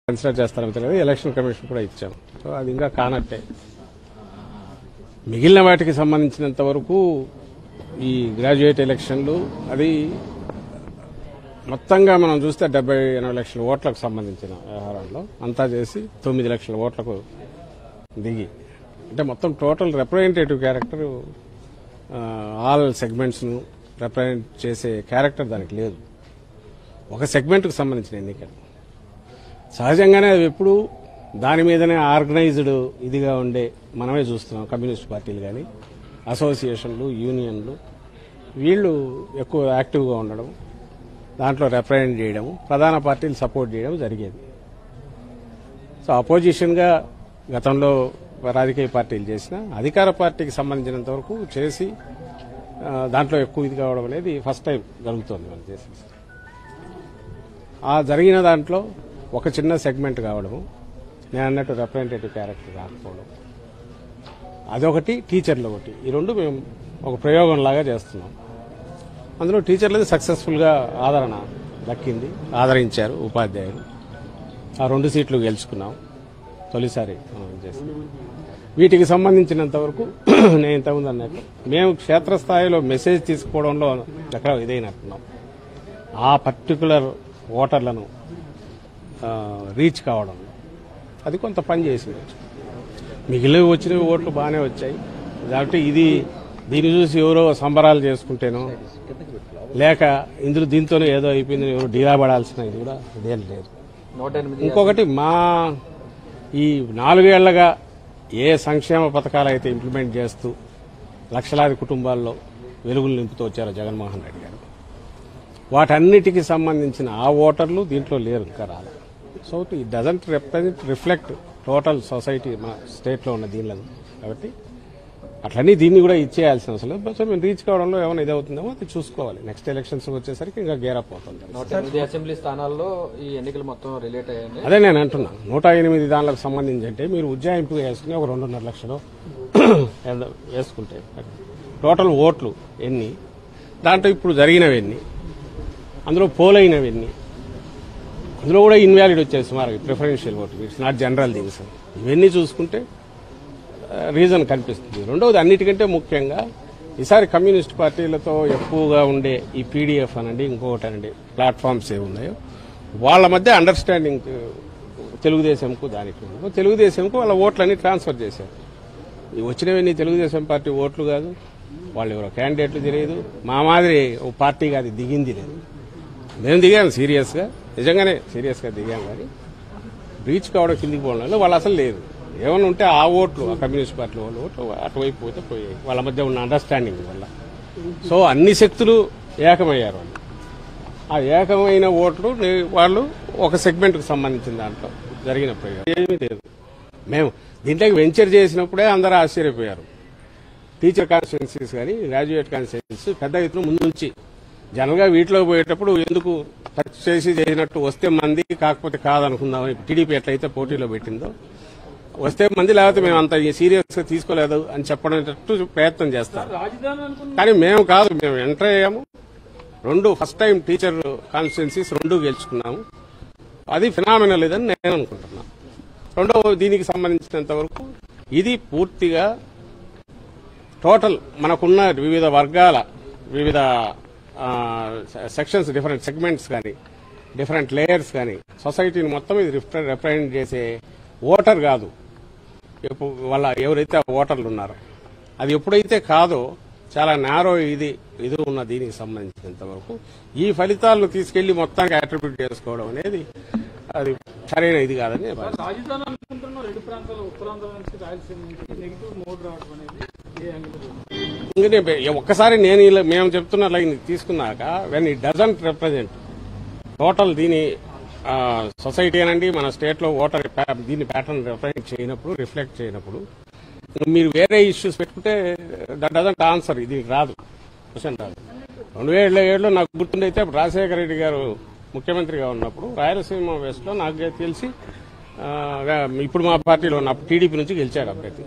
Consider చేస్తారో తెలియదు election commission కూడా ఇచ్చాం సో అది ఇంకా కానట్టే మిగిలిన వాటికి సంబంధించినంత వరకు ఈ గ్రాడ్యుయేట్ ఎలక్షన్లు అది మొత్తంగా మనం చూస్తే డెబ్బై ఎనభై లక్షల ఓట్లకు సంబంధించిన వ్యవహారంలో అంతా చేసి తొమ్మిది లక్షల ఓట్లకు దిగి అంటే మొత్తం టోటల్ రిప్రజెంటేటివ్ క్యారెక్టర్ ఆల్ సెగ్మెంట్స్ను రిప్రజెంట్ చేసే క్యారెక్టర్ దానికి లేదు ఒక సెగ్మెంట్కు సంబంధించిన ఎన్నికలు సహజంగానే అవి ఎప్పుడు దాని మీదనే ఆర్గనైజ్డ్ ఇదిగా ఉండే మనమే చూస్తున్నాం కమ్యూనిస్ట్ పార్టీలు కానీ అసోసియేషన్లు యూనియన్లు వీళ్ళు ఎక్కువ యాక్టివ్గా ఉండడం దాంట్లో రిప్రజెంట్ చేయడం ప్రధాన పార్టీలు సపోర్ట్ చేయడం జరిగేది సో అపోజిషన్గా గతంలో రాజకీయ పార్టీలు చేసిన అధికార పార్టీకి సంబంధించినంత వరకు చేసి ఆ, దాంట్లో ఎక్కువ ఇది కావడం అనేది ఫస్ట్ టైం జరుగుతోంది మనం చేసేసి ఆ జరిగిన దాంట్లో ఒక చిన్న సెగ్మెంట్ కావడము నేను అన్నట్టు రిప్రజెంటేటివ్ క్యారెక్టర్ రాకపోవడం అదొకటి టీచర్లు ఒకటి ఈ రెండు మేము ఒక ప్రయోగం లాగా చేస్తున్నాం అందులో టీచర్లది సక్సెస్ఫుల్గా ఆదరణ దక్కింది ఆదరించారు ఉపాధ్యాయులు ఆ రెండు సీట్లు గెలుచుకున్నాం తొలిసారి మనం చేసింది వీటికి సంబంధించినంత వరకు నేను ఇంతకుముందు అన్నట్టు మేము క్షేత్రస్థాయిలో మెసేజ్ తీసుకోవడంలో ఎక్కడ ఇదైనట్టున్నాం ఆ పర్టికులర్ ఓటర్లను ఆ, రీచ్ కావడం అది కొంత పని చేసింది మిగిలిన వచ్చిన ఓట్లు బాగానే వచ్చాయి కాబట్టి ఇది దీన్ని చూసి ఎవరో సంబరాలు చేసుకుంటేనో లేక ఇందులో దీంతోనే ఏదో అయిపోయింది ఎవరు డీలా పడాల్సిన ఇది కూడా ఇదేం లేదు నూట ఎనిమిది ఇంకొకటి మా ఈ నాలుగేళ్లగా ఏ సంక్షేమ పథకాలు అయితే ఇంప్లిమెంట్ చేస్తూ లక్షలాది కుటుంబాల్లో వెలుగులు నింపుతూ వచ్చారో జగన్మోహన్ రెడ్డి గారు వాటన్నిటికి సంబంధించిన ఆ ఓటర్లు దీంట్లో లేరు ఇంకా రాలేదు so it doesn't represent reflect total society మన స్టేట్లో ఉన్న దీనిలో కాబట్టి అట్లనే దీన్ని కూడా ఇచ్చేయాల్సిన అవసరం లేదు సో మేము రీచ్ కావడంలో ఏమైనా ఇదవుతుందేమో అది చూసుకోవాలి నెక్స్ట్ ఎలక్షన్స్ వచ్చేసరికి ఇంకా గేరప్ అవుతుంది నూట ఎనిమిది అసెంబ్లీ స్థానాల్లో ఈ ఎన్నికలు మొత్తం రిలేట్ అయ్యాయి అదే నేను అంటున్నా నూట ఎనిమిది దానిలకు సంబంధించి అంటే మీరు ఉజ్జాయింపు వేసుకుని ఒక రెండున్నర లక్షలు ఏదో వేసుకుంటే టోటల్ ఓట్లు ఎన్ని దాంట్లో ఇప్పుడు జరిగినవి ఎన్ని అందులో పోలైనవి ఎన్ని అందులో కూడా ఇన్వాలిడ్ వచ్చేది సుమారు ప్రిఫరెన్షియల్ ఓట్లు ఇట్స్ నాట్ జనరల్ థింగ్స్ ఇవన్నీ చూసుకుంటే రీజన్ కనిపిస్తుంది రెండవది అన్నిటికంటే ముఖ్యంగా ఈసారి కమ్యూనిస్ట్ పార్టీలతో ఎక్కువగా ఉండే ఈ పీడిఎఫ్ అనండి ఇంకొకటి అనండి ప్లాట్ఫామ్స్ ఏ ఉన్నాయో వాళ్ళ మధ్య అండర్స్టాండింగ్ తెలుగుదేశంకు దానికి ఉంది. తెలుగుదేశంకు వాళ్ళ ఓట్లన్నీ ట్రాన్స్ఫర్ చేశారు ఈ వచ్చినవన్నీ తెలుగుదేశం పార్టీ ఓట్లు కాదు వాళ్ళు ఎవరో క్యాండిడేట్లు తెలియదు మా మాదిరి ఓ పార్టీగా అది దిగింది లేదు మేము దిగాము సీరియస్గా నిజంగానే సీరియస్గా దిగాం కానీ రీచ్ కావడం కిందికి పోవడం వల్ల వాళ్ళు అసలు లేదు ఏమైనా ఉంటే ఆ ఓట్లు ఆ కమ్యూనిస్ట్ పార్టీ వాళ్ళ ఓట్లు అటువైపు పోతే పోయాయి వాళ్ళ మధ్య ఉన్న అండర్స్టాండింగ్ వల్ల సో అన్ని శక్తులు ఏకమయ్యారు వాళ్ళు ఆ ఏకమైన ఓట్లు నే- వాళ్ళు ఒక సెగ్మెంట్కు సంబంధించిన దాంట్లో జరిగిన ప్రయోగం ఏమీ లేదు మేము దీంట్లోకి వెంచర్ చేసినప్పుడే అందరూ ఆశ్చర్యపోయారు టీచర్ కాన్స్టిట్యున్సీస్ కానీ గ్రాడ్యుయేట్ కాన్స్టిట్యున్సీస్ పెద్ద ఎత్తున ముందు నుంచి జనరల్గా వీటిలో పోయేటప్పుడు ఎందుకు టచ్ చేసి చేసినట్టు వస్తే మంది కాకపోతే కాదనుకుందామని టీడీపీ ఎట్లయితే పోటీలో పెట్టిందో వస్తే మంది లేకపోతే మేము అంత సీరియస్ గా తీసుకోలేదు అని చెప్పడానికి ప్రయత్నం చేస్తారు కానీ మేము కాదు మేము ఎంటర్ అయ్యాము రెండు ఫస్ట్ టైం టీచర్ కాన్స్టిట్యున్సీస్ రెండు గెలుచుకున్నాము అది ఫినామినల్ ఇదని నేను అనుకుంటున్నాను రెండవ దీనికి సంబంధించినంత వరకు ఇది పూర్తిగా టోటల్ మనకున్న వివిధ వర్గాల వివిధ సెక్షన్స్ డిఫరెంట్ సెగ్మెంట్స్ కానీ డిఫరెంట్ లేయర్స్ కానీ సొసైటీని మొత్తం ఇది రిప్రజెంట్ చేసే ఓటర్ కాదు ఎప్పు- వాళ్ళ ఎవరైతే ఆ ఓటర్లు ఉన్నారో అది ఎప్పుడైతే కాదో చాలా నేరో ఇది ఇది ఉన్న దీనికి సంబంధించినంత వరకు ఈ ఫలితాలను తీసుకెళ్లి మొత్తానికి అట్రిబ్యూట్ చేసుకోవడం అనేది అది సరైన ఇది కాదని నేను భావిస్తున్నాను. రాజధాని అనుకుంటున్నాం రెండు ప్రాంతాలు ఉత్తరాంధ్ర నుంచి రాయలసీమ నుంచి నెగిటివ్ మోడ్ రావడం అనేది ఏ యాంగిల్ ఇంకా నేను ఒక్కసారి నేను ఇలా మేము చెప్తున్న లైన్ తీసుకున్నాక when it doesn't represent total దీని సొసైటీ అనండి మన స్టేట్ లో ఓటర్ ప్యా- దీని ప్యాటర్న్ రిప్రజెంట్ చేయనప్పుడు రిఫ్లెక్ట్ చేయనప్పుడు మీరు వేరే ఇష్యూస్ పెట్టుకుంటే దట్ డజంట్ ఆన్సర్ ఇది రాదు క్వశ్చన్ రాదు రెండు వేల ఏడులో నాకు గుర్తుండైతే అప్పుడు రాజశేఖర రెడ్డి గారు ముఖ్యమంత్రిగా ఉన్నప్పుడు రాయలసీమ వెస్ట్ లో నాకు తెలిసి ఆ, ఇప్పుడు మా పార్టీలో ఉన్న టీడీపీ నుంచి గెలిచాడు అభ్యర్థి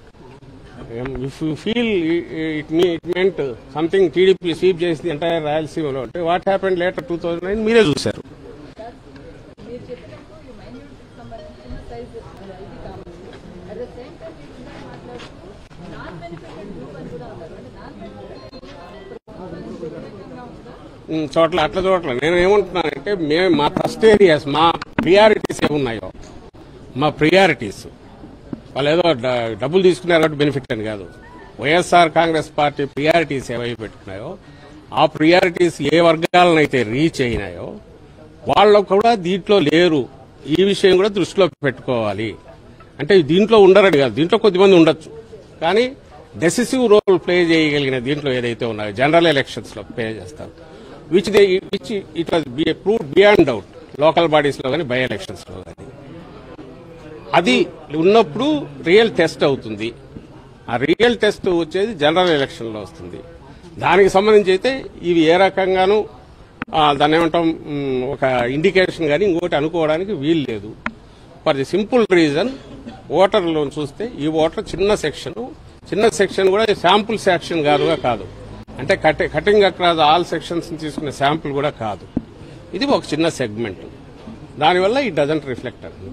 if you feel it me it meant something TDP sweep చేసింది ఎంటైర్ రాయలసీమలో అంటే what happened later two thousand nine మీరే చూశారు మీరు చెప్పినట్టు ఈ మైన్యూట్ మరి చిన్న సైజు ఇది కావాలి అట్ ద సేమ్ టైం మీరు ఇందాక మాట్లాడుతూ నాన్ బెనిఫిటెడ్ గ్రూప్ అని కూడా ఉన్నారు అంటే నాన్ బెనిఫిటెడ్ ఉందా ఉమ్, చోట్ల అట్ల చోట్ల నేను ఏమంటున్నానంటే మేము మా ట్రస్ట్ ఏరియాస్ మా ప్రియారిటీస్ ఏమున్నాయో మా ప్రియారిటీస్ వాళ్ళు ఏదో డ- డబ్బులు తీసుకున్నారు కాబట్టి బెనిఫిట్ అని కాదు వైఎస్ఆర్ కాంగ్రెస్ పార్టీ ప్రియారిటీస్ ఏవైతే పెట్టుకున్నాయో ఆ ప్రియారిటీస్ ఏ వర్గాలనైతే రీచ్ అయినాయో వాళ్ళు కూడా దీంట్లో లేరు ఈ విషయం కూడా దృష్టిలో పెట్టుకోవాలి అంటే దీంట్లో ఉండరని కాదు దీంట్లో కొద్దిమంది ఉండొచ్చు కానీ డెసిసివ్ రోల్ ప్లే చేయగలిగిన దీంట్లో ఏదైతే ఉన్నాయో జనరల్ ఎలక్షన్స్ లో ప్లే చేస్తారు which they which it was prove beyond doubt local bodies లో కానీ బై ఎలక్షన్స్ లో కానీ అది ఉన్నప్పుడు రియల్ టెస్ట్ అవుతుంది ఆ రియల్ టెస్ట్ వచ్చేది జనరల్ ఎలక్షన్ లో వస్తుంది దానికి సంబంధించి అయితే ఇవి ఏ రకంగానూ ఆ, దాన్ని ఏమంటాం మ్, ఒక ఇండికేషన్ కానీ ఇంకోటి అనుకోవడానికి వీలు లేదు ఫర్ ది సింపుల్ రీజన్ ఓటర్లో చూస్తే ఈ ఓటర్ చిన్న సెక్షన్ చిన్న సెక్షన్ కూడా శాంపుల్ సెక్షన్ కాదుగా కాదు అంటే కటి కటింగ్ అక్రాస్ ఆల్ సెక్షన్స్ తీసుకునే శాంపుల్ కూడా కాదు ఇది ఒక చిన్న సెగ్మెంట్ దానివల్ల ఇట్ డజంట్ రిఫ్లెక్ట్ అది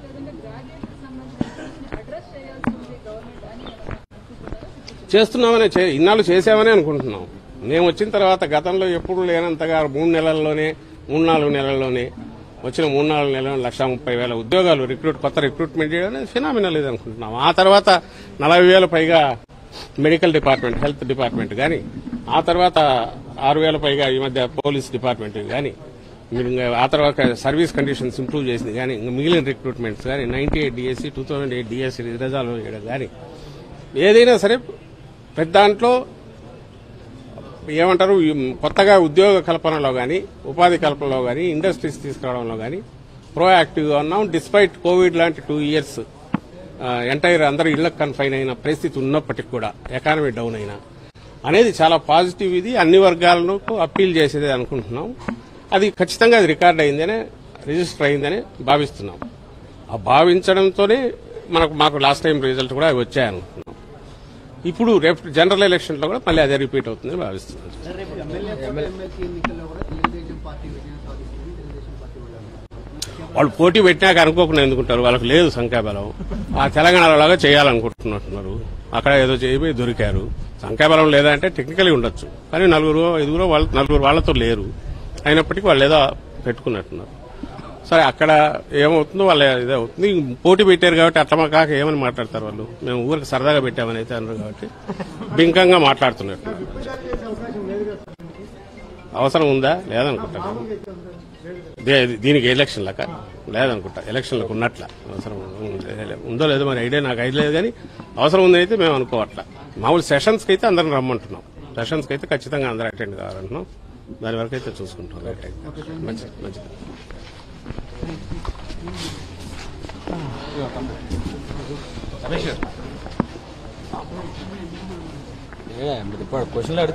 అడ్రస్ చేయాల్సింది గవర్నమెంట్ అని అనుకుంటున్నారా చేస్తున్నామనే చే- ఇన్నాళ్ళు చేసామని అనుకుంటున్నాం మేము వచ్చిన తర్వాత గతంలో ఎప్పుడు లేనంతగా మూడు నెలల్లోనే మూడు నాలుగు నెలల్లోనే వచ్చిన మూడు నాలుగు నెలల్లో లక్ష ముప్పై వేల ఉద్యోగాలు రిక్రూట్ కొత్త రిక్రూట్మెంట్ చేయడం ఫినామినల్ ఇది అనుకుంటున్నాం ఆ తర్వాత నలభై వేల పైగా మెడికల్ డిపార్ట్మెంట్ హెల్త్ డిపార్ట్మెంట్ కానీ ఆ తర్వాత ఆరు వేల పైగా ఈ మధ్య పోలీస్ డిపార్ట్మెంట్ కానీ మీరు ఇంకా ఆ తర్వాత సర్వీస్ కండిషన్స్ ఇంప్రూవ్ చేసింది కానీ ఇంకా మిగిలిన రిక్రూట్మెంట్స్ కానీ ninety eight DSC two thousand eight DSC resolve చేయడం కానీ ఏదైనా సరే పెద్ద దాంట్లో ఏమంటారు ఈ కొత్తగా ఉద్యోగ కల్పనలో కానీ ఉపాధి కల్పనలో కానీ ఇండస్ట్రీస్ తీసుకురావడంలో కానీ ప్రోయాక్టివ్గా ఉన్నాం డిస్పైట్ కోవిడ్ లాంటి టూ ఇయర్స్ ఎంటైర్ అందరూ ఇళ్లకు కన్ఫైన్ అయిన పరిస్థితి ఉన్నప్పటికీ కూడా ఎకానమీ డౌన్ అయినా అనేది చాలా పాజిటివ్ ఇది అన్ని వర్గాలను అప్పీల్ చేసేది అనుకుంటున్నాం అది ఖచ్చితంగా అది రికార్డ్ అయిందనే రిజిస్టర్ అయిందని భావిస్తున్నాం ఆ భావించడంతోనే మనకు మాకు లాస్ట్ టైం రిజల్ట్ కూడా అవి వచ్చాయనుకుంటున్నాం ఇప్పుడు రేపు జనరల్ ఎలక్షన్ లో కూడా మళ్ళీ అదే రిపీట్ అవుతుందని భావిస్తున్నాను వాళ్ళు పోటీ పెట్టినాక అనుకోకుండా ఎందుకుంటారు వాళ్ళకి లేదు సంఖ్యాబలం ఆ తెలంగాణలో లాగా చేయాలనుకుంటున్నట్టున్నారు అక్కడ ఏదో చేయబోయి దొరికారు సంఖ్యాబలం లేదా అంటే టెక్నికలీ ఉండొచ్చు కానీ నలుగురు ఐదుగురు వాళ్ళ నలుగురు వాళ్ళతో లేరు అయినప్పటికీ వాళ్ళు ఏదో పెట్టుకున్నట్టున్నారు సరే అక్కడ ఏమవుతుందో వాళ్ళ ఇదే అవుతుంది పోటీ పెట్టారు కాబట్టి అట్లమా కాక ఏమని మాట్లాడతారు వాళ్ళు మేము ఊరికి సరదాగా పెట్టామని అయితే అన్నారు కాబట్టి బింకంగా మాట్లాడుతున్నట్టు అవసరం ఉందా లేదనుకుంటాను దే- దీనికి ఎలక్షన్ లక లేదనుకుంటా ఎలక్షన్లకు ఉన్నట్ల అవసరం ఉంది- ఉందో లేదో మరి ఐడియా నాకు ఐడియా లేదు కానీ అవసరం ఉందని అయితే మేము అనుకోవట్ల మామూలు సెషన్స్కి అయితే అందరం రమ్మంటున్నాం సెషన్స్కి అయితే ఖచ్చితంగా అందరూ అటెండ్ కావాలంటున్నాం దాని వరకు అయితే చూసుకుంటాం మంచిది మంచిది క్వశ్చన్లు